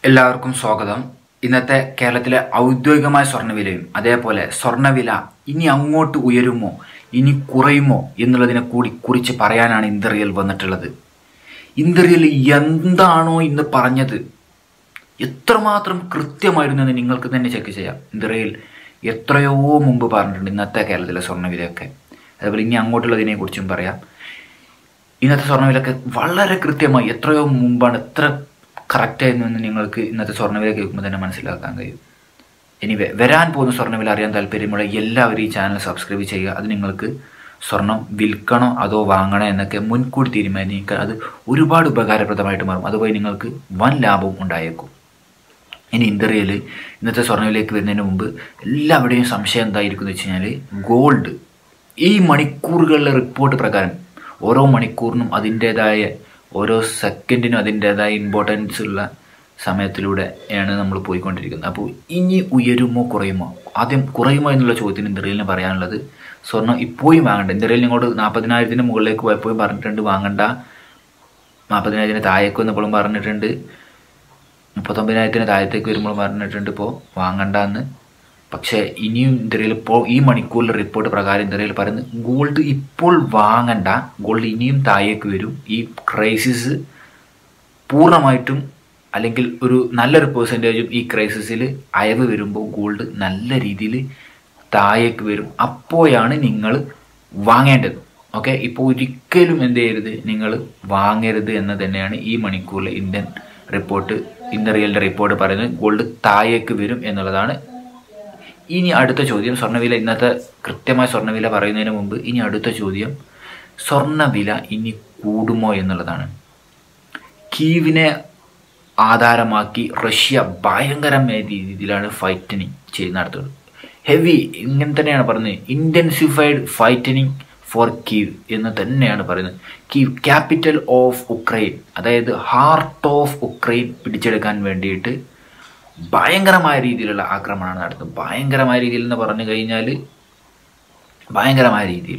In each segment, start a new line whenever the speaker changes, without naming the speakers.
എല്ലാവർക്കും സ്വാഗതം ഇന്നത്തെ കേരളത്തിലെ ഔദ്യോഗികമായ സ്വർണ്ണവിലയും അതേപോലെ സ്വർണ്ണവില ഇനി അങ്ങോട്ട് ഉയരുമോ ഇനി കുറയുമോ എന്നുള്ളതിനെ കൂടി കുറിച്ച് പറയാനാണ് ഇന്ത്യറിയൽ വന്നിട്ടുള്ളത് ഇന്ത്യറിയൽ എന്താണോ ഇന്ന് പറഞ്ഞത് എത്രമാത്രം കൃത്യമായിരുന്നു എന്ന് നിങ്ങൾക്ക് തന്നെ ചെക്ക് ചെയ്യാം ഇന്ത്യറിയൽ എത്രയോ മുമ്പ് പറഞ്ഞിട്ടുണ്ട് ഇന്നത്തെ കേരളത്തിലെ സ്വർണ്ണവിലയൊക്കെ അതേപോലെ ഇനി അങ്ങോട്ടുള്ളതിനെ കുറിച്ചും പറയാം ഇന്നത്തെ സ്വർണ്ണവിലയൊക്കെ വളരെ കൃത്യമായി എത്രയോ മുമ്പാണ് എത്ര കറക്റ്റായിരുന്നു എന്ന് നിങ്ങൾക്ക് ഇന്നത്തെ സ്വർണ്ണവില കേൾക്കുമ്പോൾ തന്നെ മനസ്സിലാക്കാൻ കഴിയും ഇനി വെ- വരാൻ പോകുന്ന സ്വർണ്ണവില അറിയാൻ താല്പര്യമുള്ള എല്ലാവരും ഈ ചാനൽ സബ്സ്ക്രൈബ് ചെയ്യുക അത് നിങ്ങൾക്ക് സ്വർണം വിൽക്കണോ അതോ വാങ്ങണോ എന്നൊക്കെ മുൻകൂട്ടി തീരുമാനിക്കുക അത് ഒരുപാട് ഉപകാരപ്രദമായിട്ട് മാറും അതുവഴി നിങ്ങൾക്ക് വൻ ലാഭവും ഉണ്ടായേക്കും ഇനി ഇന്ത്യയിൽ ഇന്നത്തെ സ്വർണ്ണവിലേക്ക് വരുന്നതിന് മുമ്പ് എല്ലാവരുടെയും സംശയം എന്തായിരിക്കും എന്ന് വെച്ച് കഴിഞ്ഞാൽ ഗോൾഡ് ഈ മണിക്കൂറുകളിലെ റിപ്പോർട്ട് പ്രകാരം ഓരോ മണിക്കൂറിനും അതിൻ്റേതായ ഓരോ സെക്കൻഡിനും അതിൻ്റേതായ ഇമ്പോർട്ടൻസ് ഉള്ള സമയത്തിലൂടെയാണ് നമ്മൾ പോയിക്കൊണ്ടിരിക്കുന്നത് അപ്പോൾ ഇനി ഉയരുമോ കുറയുമോ ആദ്യം കുറയുമോ എന്നുള്ള ചോദ്യത്തിന് ഇന്ത്യയിലിന് പറയാനുള്ളത് സ്വർണ്ണം ഇപ്പോഴും വാങ്ങണ്ട ഇന്ത്യയിൽ ഇങ്ങോട്ട് നാൽപ്പതിനായിരത്തിന് മുകളിലേക്ക് പോയപ്പോഴും പറഞ്ഞിട്ടുണ്ട് വാങ്ങണ്ട നാൽപ്പതിനായിരത്തിന് താഴേക്ക് വന്നപ്പോഴും പറഞ്ഞിട്ടുണ്ട് മുപ്പത്തൊമ്പതിനായിരത്തിന് താഴത്തേക്ക് വരുമ്പോൾ പറഞ്ഞിട്ടുണ്ട് ഇപ്പോൾ വാങ്ങണ്ടെന്ന് പക്ഷേ ഇനിയും ഇന്ത്യയിൽ ഇപ്പോൾ ഈ മണിക്കൂറിലെ റിപ്പോർട്ട് പ്രകാരം ഇന്ത്യയിൽ പറയുന്നത് ഗോൾഡ് ഇപ്പോൾ വാങ്ങണ്ട ഗോൾഡ് ഇനിയും താഴേക്ക് വരും ഈ ക്രൈസിസ് പൂർണ്ണമായിട്ടും അല്ലെങ്കിൽ ഒരു നല്ലൊരു പെർസെൻറ്റേജും ഈ ക്രൈസിസിൽ അയവ് വരുമ്പോൾ ഗോൾഡ് നല്ല രീതിയിൽ താഴേക്ക് വരും അപ്പോഴാണ് നിങ്ങൾ വാങ്ങേണ്ടത് ഓക്കെ ഇപ്പോൾ ഒരിക്കലും എന്ത് ചെയ്യരുത് നിങ്ങൾ വാങ്ങരുത് എന്ന് തന്നെയാണ് ഈ മണിക്കൂറിലെ ഇന്ത്യൻ റിപ്പോർട്ട് ഇന്ത്യൻ റിയലിൻ്റെ റിപ്പോർട്ട് പറയുന്നത് ഗോൾഡ് താഴേക്ക് വരും എന്നുള്ളതാണ് ഇനി അടുത്ത ചോദ്യം സ്വർണ്ണവില ഇന്നത്തെ കൃത്യമായ സ്വർണ്ണവില പറയുന്നതിന് മുമ്പ് ഇനി അടുത്ത ചോദ്യം സ്വർണ്ണവില ഇനി കൂടുമോ എന്നുള്ളതാണ് കീവിനെ ആധാരമാക്കി റഷ്യ ഭയങ്കരമായ രീതിയിലാണ് ഫൈറ്റനിങ് ചെയ്ത് നടത്തുന്നത് ഹെവി ഇങ്ങനെ തന്നെയാണ് പറയുന്നത് ഇൻറ്റൻസിഫൈഡ് ഫൈറ്റനിങ് ഫോർ കീവ് എന്ന് തന്നെയാണ് പറയുന്നത് കീവ് ക്യാപിറ്റൽ ഓഫ് ഉക്രൈൻ അതായത് ഹാർട്ട് ഓഫ് ഉക്രൈൻ പിടിച്ചെടുക്കാൻ വേണ്ടിയിട്ട് ഭയങ്കരമായ രീതിയിലുള്ള ആക്രമണമാണ് നടത്തുന്നത് ഭയങ്കരമായ രീതിയിൽ എന്ന് പറഞ്ഞു കഴിഞ്ഞാൽ ഭയങ്കരമായ രീതിയിൽ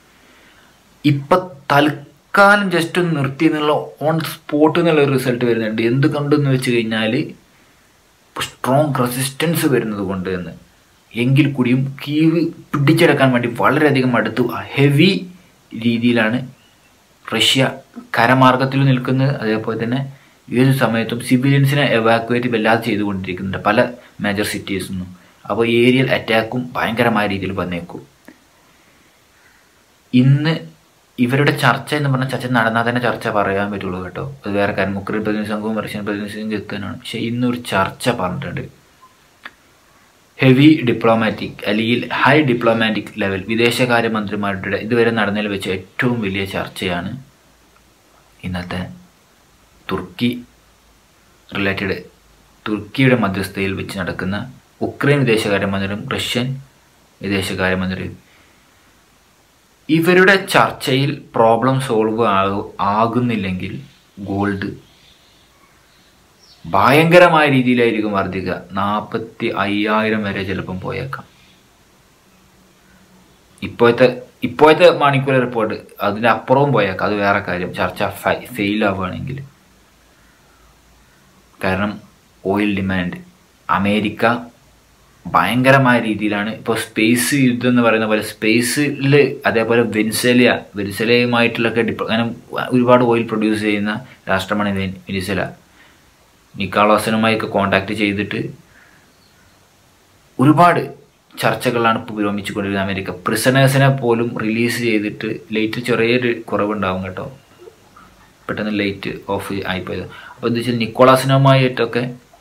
ഇപ്പം തൽക്കാലം ജസ്റ്റ് ഒന്ന് നിർത്തി എന്നുള്ള ഓൺ സ്പോട്ട് എന്നുള്ള ഒരു റിസൾട്ട് വരുന്നുണ്ട് എന്ത് കണ്ടെന്ന് വെച്ച് കഴിഞ്ഞാൽ സ്ട്രോങ് റെസിസ്റ്റൻസ് വരുന്നത് കൊണ്ട് എന്ന് എങ്കിൽ കൂടിയും കീവ് പിടിച്ചെടുക്കാൻ വേണ്ടി വളരെയധികം അടുത്ത് ഹെവി രീതിയിലാണ് റഷ്യ കരമാർഗത്തിൽ നിൽക്കുന്നത് അതേപോലെ തന്നെ ഏത് സമയത്തും സിവിലിയൻസിനെ എവാക്യുവേറ്റ് വല്ലാതെ ചെയ്തുകൊണ്ടിരിക്കുന്നുണ്ട് പല മേജർ സിറ്റീസിൽ നിന്നും അപ്പോൾ ഏരിയൽ അറ്റാക്കും ഭയങ്കരമായ രീതിയിൽ വന്നേക്കും ഇന്ന് ഇവരുടെ ചർച്ച എന്ന് പറഞ്ഞ ചർച്ച നടന്നാൽ തന്നെ ചർച്ച പറയാൻ പറ്റുള്ളൂ കേട്ടോ അത് വേറെ കാര്യം ഉക്രൈൻ പ്രതിനിധി സംഘവും റഷ്യൻ പ്രതിനിധി സംഘവും എത്താനാണ് പക്ഷേ ഇന്നൊരു ചർച്ച പറഞ്ഞിട്ടുണ്ട് ഹെവി ഡിപ്ലോമാറ്റിക് അല്ലെങ്കിൽ ഹൈ ഡിപ്ലോമാറ്റിക് ലെവൽ വിദേശകാര്യമന്ത്രിമാരുടെ ഇതുവരെ നടന്നതിൽ വെച്ച് ഏറ്റവും വലിയ ചർച്ചയാണ് ഇന്നത്തെ തുർക്കി റിലേറ്റഡ് തുർക്കിയുടെ മധ്യസ്ഥതയിൽ വെച്ച് നടക്കുന്ന ഉക്രൈൻ വിദേശകാര്യമന്ത്രിയും റഷ്യൻ വിദേശകാര്യമന്ത്രിയും ഇവരുടെ ചർച്ചയിൽ പ്രോബ്ലം സോൾവ് ആകുന്നില്ലെങ്കിൽ ഗോൾഡ് ഭയങ്കരമായ രീതിയിലായിരിക്കും വർദ്ധിക്കുക നാൽപ്പത്തി അയ്യായിരം വരെ ചിലപ്പം പോയേക്കാം ഇപ്പോഴത്തെ ഇപ്പോഴത്തെ മണിക്കൂർ റിപ്പോർട്ട് അതിൻ്റെ അപ്പുറവും പോയേക്കാം അത് വേറെ കാര്യം ചർച്ച ഫെയിൽ ആവുകയാണെങ്കിൽ കാരണം ഓയിൽ ഡിമാൻഡ് അമേരിക്ക ഭയങ്കരമായ രീതിയിലാണ് ഇപ്പോൾ സ്പേസ് യുദ്ധം എന്ന് പറയുന്ന പോലെ സ്പേസിൽ അതേപോലെ വെനിസേലിയ വെനിസേലയുമായിട്ടുള്ളൊക്കെ ഡിപ്പ അങ്ങനെ ഒരുപാട് ഓയിൽ പ്രൊഡ്യൂസ് ചെയ്യുന്ന രാഷ്ട്രമാണ് വെൻ- വെനിസേല നിക്കാളോസനുമായൊക്കെ കോണ്ടാക്ട് ചെയ്തിട്ട് ഒരുപാട് ചർച്ചകളാണ് ഇപ്പോൾ പുരോഗമിച്ചുകൊണ്ടിരുന്നത് അമേരിക്ക പ്രിസണേഴ്സിനെ പോലും റിലീസ് ചെയ്തിട്ട് ലേറ്റ് ചെറിയൊരു കുറവുണ്ടാവും കേട്ടോ പെട്ടെന്ന് ലൈറ്റ് ഓഫ് ആയിപ്പോയത് അപ്പോൾ എന്താ വെച്ചാൽ നിക്കോളാസിനുമായിട്ടൊക്കെ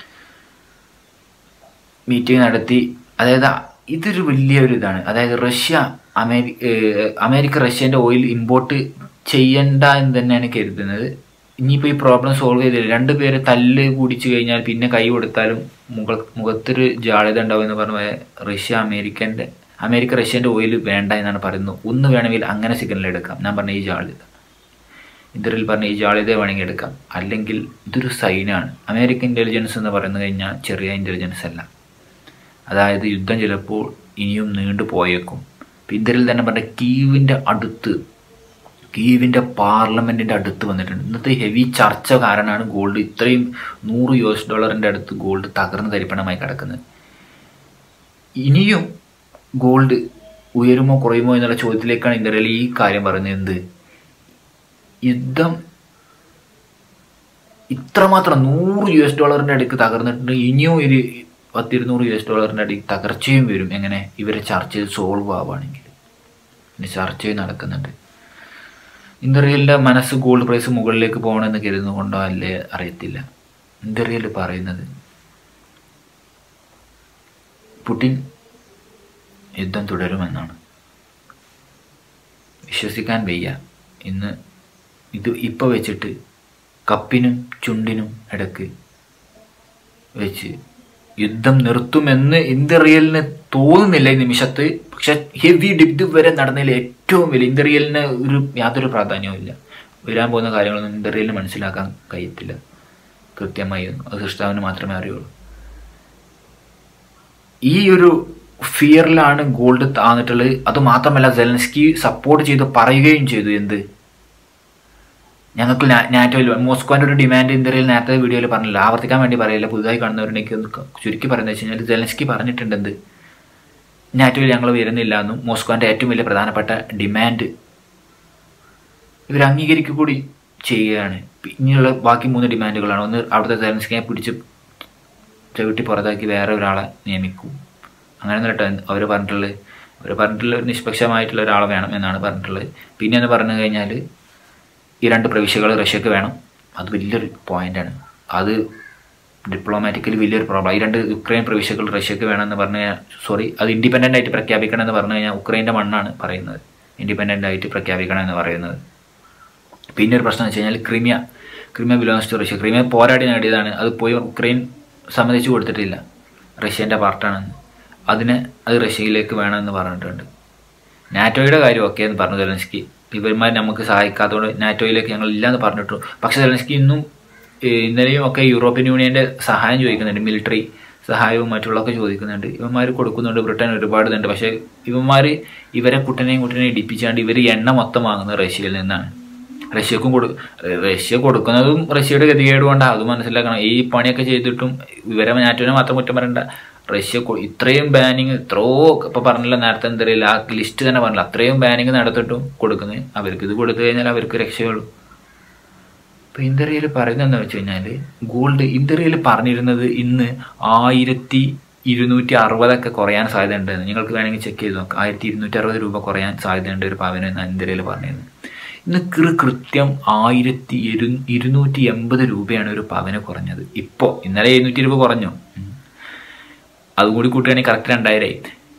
മീറ്റിംഗ് നടത്തി അതായത് ഇതൊരു വലിയൊരു ഇതാണ് അതായത് റഷ്യ അമേരി ഏഹ് അമേരിക്ക റഷ്യൻ്റെ ഓയിൽ ഇമ്പോർട്ട് ചെയ്യണ്ട എന്ന് തന്നെയാണ് കരുതുന്നത് ഇനിയിപ്പോൾ ഈ പ്രോബ്ലം സോൾവ് ചെയ്തില്ല രണ്ടുപേര് തല്ല് കുടിച്ചു കഴിഞ്ഞാൽ പിന്നെ കൈ കൊടുത്താലും മുഖ മുഖത്തൊരു ജാള്യത ഉണ്ടാവും എന്ന് പറഞ്ഞ പോലെ റഷ്യ അമേരിക്കൻ്റെ അമേരിക്ക റഷ്യൻ്റെ ഓയിൽ വേണ്ട എന്നാണ് പറയുന്നത് ഒന്ന് വേണമെങ്കിൽ അങ്ങനെ സിഗ്നൽ എടുക്കാം ഞാൻ പറഞ്ഞ ഈ ജാള്യത ഇന്ത്യയിൽ പറഞ്ഞ ഈ ജാള്യത വേണമെങ്കിൽ എടുക്കാം അല്ലെങ്കിൽ ഇതൊരു സൈനാണ് അമേരിക്കൻ ഇൻ്റലിജൻസ് എന്ന് പറയുന്നത് കഴിഞ്ഞാൽ ചെറിയ ഇൻ്റലിജൻസ് അല്ല അതായത് യുദ്ധം ചിലപ്പോൾ ഇനിയും നീണ്ടു പോയേക്കും ഇപ്പം ഇന്ത്യയിൽ തന്നെ പറഞ്ഞ കീവിൻ്റെ അടുത്ത് കീവിൻ്റെ പാർലമെൻറ്റിൻ്റെ അടുത്ത് വന്നിട്ടുണ്ട് ഇന്നത്തെ ഹെവി ചർച്ച കാരണമാണ് ഗോൾഡ് ഇത്രയും നൂറ് യു എസ് ഡോളറിൻ്റെ അടുത്ത് ഗോൾഡ് തകർന്ന് തരിപ്പണമായി കിടക്കുന്നത് ഇനിയും ഗോൾഡ് ഉയരുമോ കുറയുമോ എന്നുള്ള ചോദ്യത്തിലേക്കാണ് ഇന്ത്യയിൽ ഈ കാര്യം പറയുന്നത് എന്ത് യുദ്ധം ഇത്രമാത്രം നൂറ് യു എസ് ഡോളറിൻ്റെ അടുക്ക് തകർന്നിട്ടുണ്ട് ഇനിയും ഒരു പത്തിരുന്നൂറ് യു എസ് ഡോളറിൻ്റെ അടുക്ക് തകർച്ചയും വരും എങ്ങനെ ഇവരെ ചർച്ച ചെയ്ത് സോൾവ് ആവുകയാണെങ്കിൽ പിന്നെ ചർച്ചയും നടക്കുന്നുണ്ട് ഇന്ത്യറിയലിൻ്റെ മനസ്സ് ഗോൾഡ് പ്രൈസ് മുകളിലേക്ക് പോകണമെന്ന് കരുതുന്നുകൊണ്ടോ അല്ലേ അറിയത്തില്ല ഇന്ത്യറിയൽ പറയുന്നത് പുടിൻ യുദ്ധം തുടരുമെന്നാണ് വിശ്വസിക്കാൻ വയ്യ ഇന്ന് ഇത് ഇപ്പോൾ വെച്ചിട്ട് കപ്പിനും ചുണ്ടിനും ഇടക്ക് വെച്ച് യുദ്ധം നിർത്തുമെന്ന് ഇന്ത്യറിയലിന് തോന്നുന്നില്ല ഈ നിമിഷത്ത് പക്ഷെ ഹെവി ഡിബ് വരെ നടന്നതിൽ ഏറ്റവും വലിയ ഇന്ത്യറിയലിന് ഒരു യാതൊരു പ്രാധാന്യവും ഇല്ല വരാൻ പോകുന്ന കാര്യങ്ങളൊന്നും ഇന്ത്യറിയലിന് മനസ്സിലാക്കാൻ കഴിയത്തില്ല കൃത്യമായി ഒന്നും അത് സൃഷ്ടാവിന് മാത്രമേ അറിയുള്ളൂ ഈ ഒരു ഫിയറിലാണ് ഗോൾഡ് താന്നിട്ടുള്ളത് അത് മാത്രമല്ല സെലൻസ്കി സപ്പോർട്ട് ചെയ്ത് പറയുകയും ചെയ്തു എന്ത് ഞങ്ങൾക്ക് നാറ്റോയിൽ മോസ്കോന്റെ ഒരു ഡിമാൻഡ് ഇന്ത്യയിൽ നേരത്തെ വീഡിയോയിൽ പറഞ്ഞില്ല ആവർത്തിക്കാൻ വേണ്ടി പറയില്ല പുതുതായി കാണുന്നവരുണ്ടെങ്കിൽ ഒന്ന് ചുരുക്കി പറയുന്നത് വെച്ച് കഴിഞ്ഞാൽ സെലൻസ്കി പറഞ്ഞിട്ടുണ്ട് എന്ത് നാറ്റോയിൽ ഞങ്ങൾ വരുന്നില്ല എന്നും മോസ്കോന്റെ ഏറ്റവും വലിയ പ്രധാനപ്പെട്ട ഡിമാൻഡ് ഇവർ അംഗീകരിക്കുക കൂടി ചെയ്യുകയാണ് ഇനിയുള്ള ബാക്കി മൂന്ന് ഡിമാൻഡുകളാണ് ഒന്ന് അവിടുത്തെ സെലൻസ്കിയെ പിടിച്ച് ചവിട്ടി പുറത്താക്കി വേറെ ഒരാളെ നിയമിക്കും അങ്ങനെ കേട്ടോ അവർ പറഞ്ഞിട്ടുള്ളത് അവർ പറഞ്ഞിട്ടുള്ള ഒരു നിഷ്പക്ഷമായിട്ടുള്ള ഒരാളെ വേണം എന്നാണ് പറഞ്ഞിട്ടുള്ളത് പിന്നെ എന്ന് പറഞ്ഞു കഴിഞ്ഞാൽ ഈ രണ്ട് പ്രവിശ്യകൾ റഷ്യക്ക് വേണം അത് വലിയൊരു പോയിന്റാണ് അത് ഡിപ്ലോമാറ്റിക്കലി വലിയൊരു പ്രോബ്ലം ഈ രണ്ട് യുക്രൈൻ പ്രവിശ്യകൾ റഷ്യക്ക് വേണമെന്ന് പറഞ്ഞു കഴിഞ്ഞാൽ സോറി അത് ഇൻഡിപെൻഡൻ്റ് ആയിട്ട് പ്രഖ്യാപിക്കണം എന്ന് പറഞ്ഞു കഴിഞ്ഞാൽ ഉക്രൈൻ്റെ മണ്ണാണ് പറയുന്നത് ഇൻഡിപെൻഡൻ്റ് ആയിട്ട് പ്രഖ്യാപിക്കണം എന്ന് പറയുന്നത് പിന്നെ ഒരു പ്രശ്നം വെച്ച് കഴിഞ്ഞാൽ Crimea Crimea belongs to Russia Crimea പോരാടി നേടിയതാണ് അത് പോയി ഉക്രൈൻ സമ്മതിച്ചു കൊടുത്തിട്ടില്ല റഷ്യൻ്റെ പാർട്ടാണെന്ന് അതിന് അത് റഷ്യയിലേക്ക് വേണമെന്ന് പറഞ്ഞിട്ടുണ്ട് നാറ്റോയുടെ കാര്യം ഓക്കെ എന്ന് പറഞ്ഞു സെലൻസ്കി ഇവന്മാർ നമുക്ക് സഹായിക്കാത്തതുകൊണ്ട് നാറ്റോയിലേക്ക് ഞങ്ങൾ ഇല്ലയെന്ന് പറഞ്ഞിട്ടു പക്ഷേ സെലൻസ്കി ഇന്നും ഇന്നലെയും ഒക്കെ യൂറോപ്യൻ യൂണിയൻ്റെ സഹായം ചോദിക്കുന്നുണ്ട് മിലിറ്ററി സഹായവും മറ്റുള്ളതൊക്കെ ചോദിക്കുന്നുണ്ട് ഇവന്മാർ കൊടുക്കുന്നുണ്ട് ബ്രിട്ടൻ ഒരുപാട് ഇതുണ്ട് പക്ഷേ ഇവന്മാർ ഇവരെ കുട്ടനെയും കുട്ടനെയും ഇടിപ്പിച്ചാണ്ട് ഇവർ എണ്ണ മൊത്തം വാങ്ങുന്നത് റഷ്യയിൽ നിന്നാണ് റഷ്യക്കും കൊടു റഷ്യ കൊടുക്കുന്നതും റഷ്യയുടെ ഗതികേട് കൊണ്ടാണ് അത് മനസ്സിലാക്കണം ഈ പണിയൊക്കെ ചെയ്തിട്ടും ഇവരെ നാറ്റോനെ മാത്രം കുറ്റം പറയണ്ട റഷ്യ ഇത്രയും ബാനിങ് എത്രയോ ഇപ്പൊ പറഞ്ഞില്ല നേരത്തെ എന്തറിയില്ല ആ ലിസ്റ്റ് തന്നെ പറഞ്ഞില്ല അത്രയും ബാനിങ് നടത്തിയിട്ടും കൊടുക്കുന്നത് അവർക്ക് ഇത് കൊടുത്തു കഴിഞ്ഞാൽ അവർക്ക് രക്ഷയുള്ളൂ ഇപ്പൊ ഇന്ത്യയിൽ പറയുന്നത് എന്താ വെച്ച് കഴിഞ്ഞാൽ ഗോൾഡ് ഇന്ത്യയിൽ പറഞ്ഞിരുന്നത് ഇന്ന് ആയിരത്തി ഇരുന്നൂറ്റി അറുപതൊക്കെ കുറയാൻ സാധ്യതയുണ്ട് നിങ്ങൾക്ക് വേണമെങ്കിൽ ചെക്ക് ചെയ്ത് നോക്കാം ആയിരത്തി ഇരുന്നൂറ്റി അറുപത് രൂപ കുറയാൻ സാധ്യതയുണ്ട് ഒരു പവന് എന്നാണ് ഇന്ത്യയിൽ പറഞ്ഞിരുന്നത് ഇന്ന് കൃ കൃത്യം ആയിരത്തി ഇരു ഇരുന്നൂറ്റി എൺപത് രൂപയാണ് ഒരു പവന് കുറഞ്ഞത് ഇപ്പോൾ ഇന്നലെ എഴുന്നൂറ്റി രൂപ കുറഞ്ഞു അതും കൂടി കൂട്ടുകയാണെങ്കിൽ കറക്റ്റ് രണ്ടായിരമായി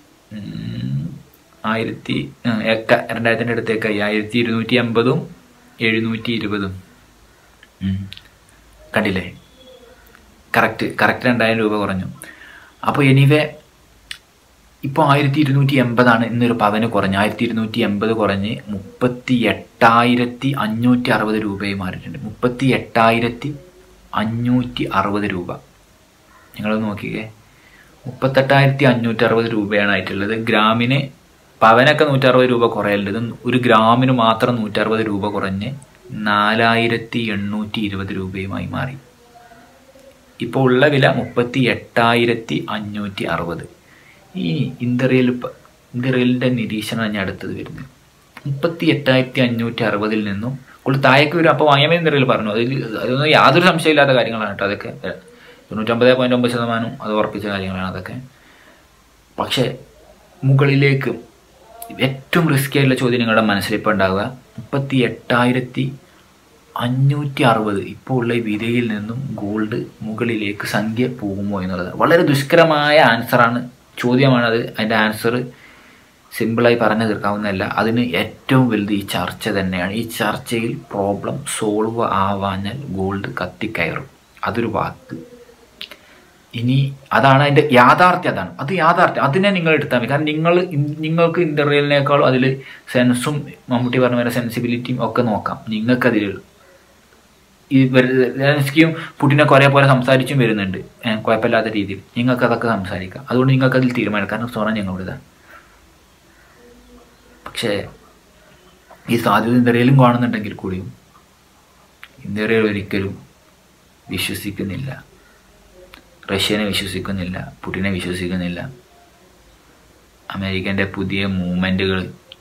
ആയിരത്തി എക്ക രണ്ടായിരത്തിൻ്റെ അടുത്തേക്കായി ആയിരത്തി ഇരുന്നൂറ്റി എൺപതും എഴുന്നൂറ്റി ഇരുപതും കണ്ടില്ലേ കറക്റ്റ് കറക്റ്റ് രണ്ടായിരം രൂപ കുറഞ്ഞു അപ്പോൾ എനിവേ ഇപ്പോൾ ആയിരത്തി ഇരുന്നൂറ്റി എൺപതാണ് ഇന്നൊരു പവന് കുറഞ്ഞ് ആയിരത്തി ഇരുന്നൂറ്റി എൺപത് കുറഞ്ഞ് മുപ്പത്തി എട്ടായിരത്തി അഞ്ഞൂറ്റി അറുപത് രൂപയായി മാറിയിട്ടുണ്ട് മുപ്പത്തി എട്ടായിരത്തി അഞ്ഞൂറ്റി അറുപത് രൂപ നിങ്ങളൊന്ന് നോക്കിക്കേ മുപ്പത്തെട്ടായിരത്തി അഞ്ഞൂറ്റി അറുപത് രൂപയാണ് ആയിട്ടുള്ളത് ഗ്രാമിന് പവനൊക്കെ നൂറ്ററുപത് രൂപ കുറയലുണ്ട് ഇത് ഒരു ഗ്രാമിന് മാത്രം നൂറ്ററുപത് രൂപ കുറഞ്ഞ് നാലായിരത്തി എണ്ണൂറ്റി ഇരുപത് രൂപയുമായി മാറി ഇപ്പോൾ ഉള്ള വില മുപ്പത്തി എട്ടായിരത്തി അഞ്ഞൂറ്റി അറുപത് ഈ ഇന്ത്യറിയൽ ഇന്ത്യറിയലിൻ്റെ നിരീക്ഷണം ഞാൻ അടുത്തത് വരുന്നത് മുപ്പത്തി എട്ടായിരത്തി അഞ്ഞൂറ്റി അറുപതിൽ നിന്നും കൂടുതൽ താഴേക്ക് വരും അപ്പോൾ വാങ്ങിയമേ ഇന്ത്യറിയൽ പറഞ്ഞു അതിൽ അതൊന്നും യാതൊരു സംശയമില്ലാത്ത കാര്യങ്ങളാണ് കേട്ടോ അതൊക്കെ തൊണ്ണൂറ്റൊമ്പത് പോയിൻറ്റ് ഒമ്പത് ശതമാനം അത് ഉറപ്പിച്ച കാര്യങ്ങളാണ് അതൊക്കെ പക്ഷേ മുകളിലേക്ക് ഏറ്റവും റിസ്കി ആയിട്ടുള്ള ചോദ്യം നിങ്ങളുടെ മനസ്സിൽ ഇപ്പോൾ ഉണ്ടാവുക മുപ്പത്തി എട്ടായിരത്തി അഞ്ഞൂറ്റി അറുപത് ഇപ്പോൾ ഉള്ള ഈ വിലയിൽ നിന്നും ഗോൾഡ് മുകളിലേക്ക് സംഖ്യ പോകുമോ എന്നുള്ളത് വളരെ ദുഷ്കരമായ ആൻസറാണ് ചോദ്യമാണത് അതിൻ്റെ ആൻസർ സിമ്പിളായി പറഞ്ഞു തീർക്കാവുന്നതല്ല അതിന് ഏറ്റവും വലുത് ഈ ചർച്ച തന്നെയാണ് ഈ ചർച്ചയിൽ പ്രോബ്ലം സോൾവ് ആവാഞ്ഞാൽ ഗോൾഡ് കത്തിക്കയറും അതൊരു വാക്ക് ഇനി അതാണ് അതിൻ്റെ യാഥാർത്ഥ്യം അതാണ് അത് യാഥാർത്ഥ്യം അതിനെ നിങ്ങൾ എടുത്താൽ മതി കാരണം നിങ്ങൾ നിങ്ങൾക്ക് ഇന്റർവ്യൂലിനേക്കാളും അതിൽ സെൻസും മമ്മൂട്ടി പറഞ്ഞ പോലെ സെൻസിബിലിറ്റിയും ഒക്കെ നോക്കാം നിങ്ങൾക്ക് അതിൽ ഈ സെലൻസ്കിയും പുട്ടിനൊക്കെ ഒരേപോലെ സംസാരിച്ചും വരുന്നുണ്ട് കുഴപ്പമില്ലാത്ത രീതിയിൽ നിങ്ങൾക്ക് അതൊക്കെ സംസാരിക്കാം അതുകൊണ്ട് നിങ്ങൾക്ക് അതിൽ തീരുമാനം കാരണം സ്വർണ്ണം ഞങ്ങളുടേതാണ് പക്ഷേ ഈ സാധ്യത ഇന്ത്യയിലും കാണുന്നുണ്ടെങ്കിൽ കൂടിയും ഇന്ത്യയിൽ ഒരിക്കലും വിശ്വസിക്കുന്നില്ല റഷ്യനെ വിശ്വസിക്കുന്നില്ല പുടിനെ വിശ്വസിക്കുന്നില്ല അമേരിക്കൻ്റെ പുതിയ മൂവ്മെൻറ്റുകൾ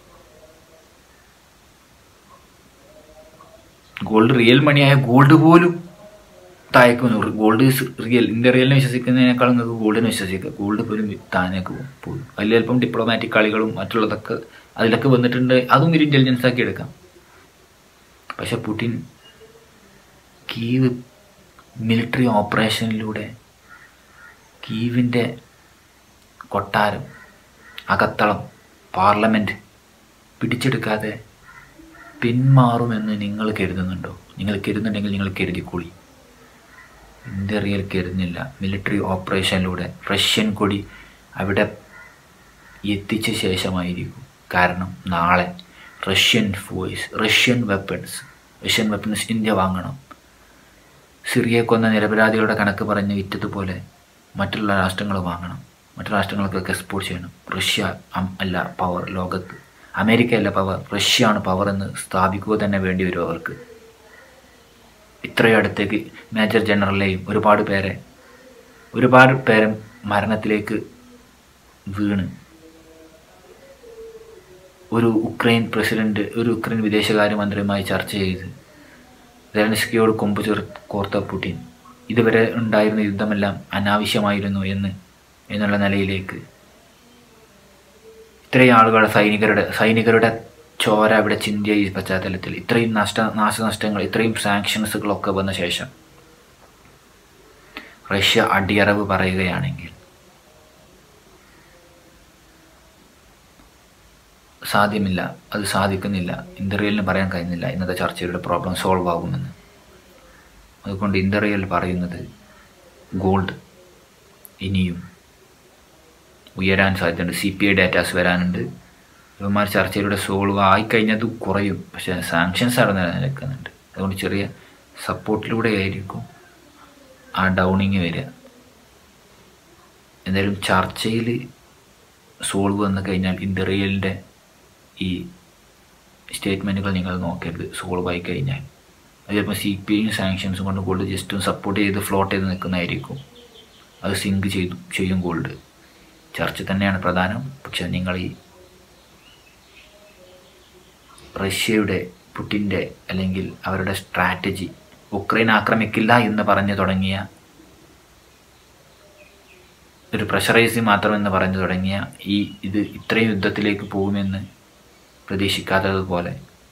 ഗോൾഡ് റിയൽ മണിയായ ഗോൾഡ് പോലും താഴേക്ക് വന്നു ഗോൾഡ് റിയൽ ഇന്ത്യ റിയലിനെ വിശ്വസിക്കുന്നതിനേക്കാൾ നിങ്ങൾക്ക് ഗോൾഡിനെ വിശ്വസിക്കുക ഗോൾഡ് പോലും താഴേക്ക് പോകും അതിൽ ചിലപ്പം ഡിപ്ലോമാറ്റിക് കളികളും മറ്റുള്ളതൊക്കെ അതിലൊക്കെ വന്നിട്ടുണ്ട് അതും ഒരു ഇൻ്റലിജൻസ് ആക്കി എടുക്കാം പക്ഷെ പുടിൻ കീവ് മിലിറ്ററി ഓപ്പറേഷനിലൂടെ കീവിൻ്റെ കൊട്ടാരം അകത്തളം പാർലമെൻറ്റ് പിടിച്ചെടുക്കാതെ പിന്മാറുമെന്ന് നിങ്ങൾ കരുതുന്നുണ്ടോ നിങ്ങൾ കരുതുന്നുണ്ടെങ്കിൽ നിങ്ങൾ കരുതിക്കൂടി ഇന്ത്യ റിയൽ കരുതുന്നില്ല മിലിറ്ററി ഓപ്പറേഷനിലൂടെ റഷ്യൻ കൊടി അവിടെ എത്തിച്ച ശേഷമായിരിക്കും കാരണം നാളെ Russian force Russian weapons Russian weapons India വാങ്ങണം സിറിയെ കൊന്ന നിരപരാധികളുടെ കണക്ക് പറഞ്ഞ് വിറ്റതുപോലെ മറ്റുള്ള രാഷ്ട്രങ്ങൾ വാങ്ങണം മറ്റു രാഷ്ട്രങ്ങൾക്കൊക്കെ എക്സ്പോർട്ട് ചെയ്യണം റഷ്യ അല്ല പവർ ലോകത്ത് അമേരിക്ക അല്ല പവർ റഷ്യ ആണ് പവർ എന്ന് സ്ഥാപിക്കുക തന്നെ വേണ്ടി വരും അവർക്ക് ഇത്രയും അടുത്തേക്ക് മേജർ ജനറലെയും ഒരുപാട് പേരെ ഒരുപാട് പേരെ മരണത്തിലേക്ക് വീണ് ഒരു ഉക്രൈൻ പ്രസിഡന്റ് ഒരു ഉക്രൈൻ വിദേശകാര്യമന്ത്രിയുമായി ചർച്ച ചെയ്ത് സെലൻസ്കിയോട് കൊമ്പ് ചേർ കോർത്ത പുടിൻ ഇതുവരെ ഉണ്ടായിരുന്ന യുദ്ധമെല്ലാം അനാവശ്യമായിരുന്നു എന്ന് എന്നുള്ള നിലയിലേക്ക് ഇത്രയും ആളുകളുടെ സൈനികരുടെ സൈനികരുടെ ചോര ഇവിടെ ചിന്തിയ ഈ പശ്ചാത്തലത്തിൽ ഇത്രയും നഷ്ട നാശനഷ്ടങ്ങൾ ഇത്രയും സാങ്ഷൻസുകളൊക്കെ വന്ന ശേഷം റഷ്യ അടിയറവ് പറയുകയാണെങ്കിൽ സാധ്യമില്ല അത് സാധിക്കുന്നില്ല ഇന്ത്യറിയലിന് പറയാൻ കഴിയുന്നില്ല ഇന്നത്തെ ചർച്ചയുടെ പ്രോബ്ലം സോൾവ് ആകുമെന്ന് അതുകൊണ്ട് ഇന്ത്യറിയൽ പറയുന്നത് ഗോൾഡ് ഇനിയും ഉയരാൻ സാധ്യതയുണ്ട് സി പി ഐ ഡാറ്റാസ് വരാനുണ്ട് ഇവന്മാർ ചർച്ചയിലൂടെ സോൾവ് ആയിക്കഴിഞ്ഞത് കുറയും പക്ഷേ സാങ്ഷൻസ് അവിടെ നിലനിൽക്കുന്നുണ്ട് അതുകൊണ്ട് ചെറിയ സപ്പോർട്ടിലൂടെ ആയിരിക്കും ആ ഡൗണിങ് വരിക എന്തായാലും ചർച്ചയിൽ സോൾവ് വന്നു കഴിഞ്ഞാൽ ഇന്ത്യറിയലിൻ്റെ ഈ സ്റ്റേറ്റ്മെൻറ്റുകൾ നിങ്ങൾ നോക്കരുത് സോൾവ് ആയി കഴിഞ്ഞാൽ അത് ചിലപ്പോൾ സി പി ഐയും സാങ്ഷൻസും കൊണ്ട് ഗോൾഡ് ജസ്റ്റ് ഒന്ന് സപ്പോർട്ട് ചെയ്ത് ഫ്ലോട്ട് ചെയ്ത് നിൽക്കുന്നതായിരിക്കും അത് സിങ്ക് ചെയ്തു ചെയ്യും ഗോൾഡ് ചർച്ച തന്നെയാണ് പ്രധാനം പക്ഷെ നിങ്ങൾ ഈ റഷ്യയുടെ പുട്ടിൻ്റെ അല്ലെങ്കിൽ അവരുടെ സ്ട്രാറ്റജി ഉക്രൈൻ ആക്രമിക്കില്ല എന്ന് പറഞ്ഞു തുടങ്ങിയ ഒരു പ്രഷറൈസിങ് മാത്രമെന്ന് പറഞ്ഞു തുടങ്ങിയ ഈ ഇത് ഇത്രയും യുദ്ധത്തിലേക്ക് പോകുമെന്ന് പ്രതീക്ഷിക്കാത്തതുപോലെ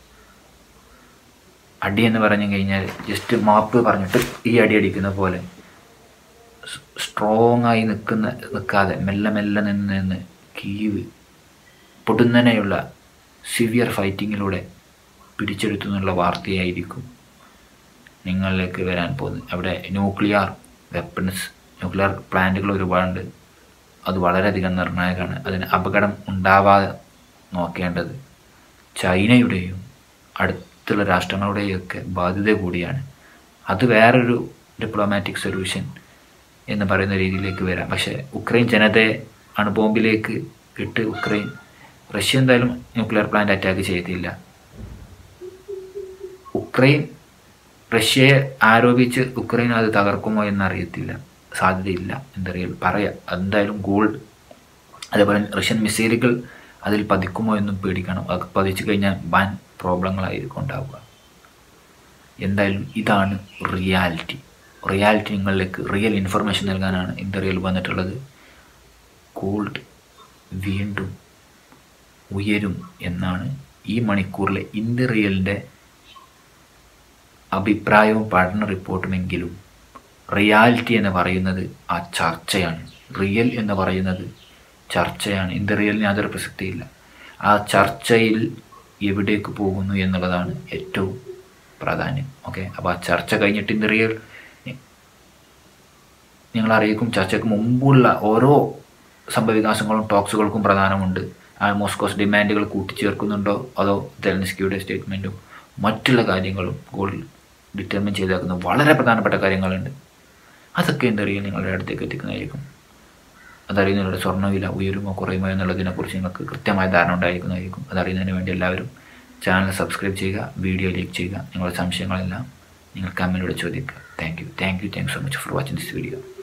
അടി എന്ന് പറഞ്ഞു കഴിഞ്ഞാൽ ജസ്റ്റ് മാപ്പ് പറഞ്ഞിട്ട് ഈ അടി അടിക്കുന്ന പോലെ സ്ട്രോങ് ആയി നിൽക്കുന്ന നിൽക്കാതെ മെല്ലെ മെല്ലെ നിന്ന് നിന്ന് കീവ് പൊടുന്നനെയുള്ള സിവിയർ ഫൈറ്റിങ്ങിലൂടെ പിടിച്ചെടുത്തു എന്നുള്ള വാർത്തയായിരിക്കും നിങ്ങളിലേക്ക് വരാൻ പോകുന്നത് അവിടെ ന്യൂക്ലിയർ വെപ്പൺസ് ന്യൂക്ലിയർ പ്ലാന്റുകൾ ഒരുപാടുണ്ട് അത് വളരെയധികം നിർണായകമാണ് അതിന് അപകടം ഉണ്ടാവാതെ നോക്കേണ്ടത് ചൈനയുടെയും അടുത്തുള്ള രാഷ്ട്രങ്ങളുടെയും ഒക്കെ ബാധ്യത കൂടിയാണ് അത് വേറൊരു ഡിപ്ലോമാറ്റിക് സൊല്യൂഷൻ എന്ന് പറയുന്ന രീതിയിലേക്ക് വരാം പക്ഷേ ഉക്രൈൻ ജനതയെ അണുബോംബിലേക്ക് ഇട്ട് ഉക്രൈൻ റഷ്യ എന്തായാലും ന്യൂക്ലിയർ പ്ലാന്റ് അറ്റാക്ക് ചെയ്തില്ല ഉക്രൈൻ റഷ്യയെ ആരോപിച്ച് ഉക്രൈൻ അത് തകർക്കുമോ എന്നറിയത്തില്ല സാധ്യതയില്ല എന്തറിയാൽ പറയാം എന്തായാലും ഗോൾഡ് അതേപോലെ റഷ്യൻ മിസൈലുകൾ അതിൽ പതിക്കുമോ എന്നും പേടിക്കണം അത് പതിച്ചു കഴിഞ്ഞാൽ വൻ പ്രോബ്ലങ്ങളായിരിക്കും ഉണ്ടാവുക എന്തായാലും ഇതാണ് റിയാലിറ്റി റിയാലിറ്റി നിങ്ങളിലേക്ക് റിയൽ ഇൻഫർമേഷൻ നൽകാനാണ് ഇന്ത്യയിൽ വന്നിട്ടുള്ളത് ഗോൾഡ് വീണ്ടും ഉയരും എന്നാണ് ഈ മണിക്കൂറിലെ ഇന്ത്യ റിയലിൻ്റെ അഭിപ്രായവും പഠന റിപ്പോർട്ടുമെങ്കിലും റിയാലിറ്റി എന്ന് പറയുന്നത് ആ ചർച്ചയാണ് റിയൽ എന്ന് പറയുന്നത് ചർച്ചയാണ് ഇന്ത്യ റിയലിന് യാതൊരു പ്രസക്തിയില്ല ആ ചർച്ചയിൽ എവിടേക്ക് പോകുന്നു എന്നുള്ളതാണ് ഏറ്റവും പ്രാധാന്യം ഓക്കെ അപ്പോൾ ആ ചർച്ച കഴിഞ്ഞിട്ട് ഇന്ത്യ റിയൽ നിങ്ങൾ അറിയിക്കും ചർച്ചയ്ക്ക് മുമ്പുള്ള ഓരോ സംഭവവികാസങ്ങളും ടോക്സുകൾക്കും പ്രധാനമുണ്ട് ആ മോസ്കോസ് ഡിമാൻഡുകൾ കൂട്ടിച്ചേർക്കുന്നുണ്ടോ അതോ തെലൻസ്കിയുടെ സ്റ്റേറ്റ്മെൻറ്റും മറ്റുള്ള കാര്യങ്ങളും ഗോൾഡ് ഡിറ്റർമിൻ ചെയ്തേക്കുന്ന വളരെ പ്രധാനപ്പെട്ട കാര്യങ്ങളുണ്ട് അതൊക്കെ എന്തറിയാൻ നിങ്ങളുടെ അടുത്തേക്ക് എത്തിക്കുന്നതായിരിക്കും അതറിയുന്നതിലൂടെ സ്വർണ്ണവില ഉയരുമോ കുറയുമോ എന്നുള്ളതിനെക്കുറിച്ച് നിങ്ങൾക്ക് കൃത്യമായ ധാരണ ഉണ്ടായിരിക്കുന്നതായിരിക്കും അതറിയുന്നതിന് വേണ്ടി എല്ലാവരും ചാനൽ സബ്സ്ക്രൈബ് ചെയ്യുക വീഡിയോ ലൈക്ക് ചെയ്യുക നിങ്ങളുടെ സംശയങ്ങളെല്ലാം നിങ്ങൾ കമൻറ്റിലൂടെ ചോദിക്കുക thank you thank you thank so much for watching this video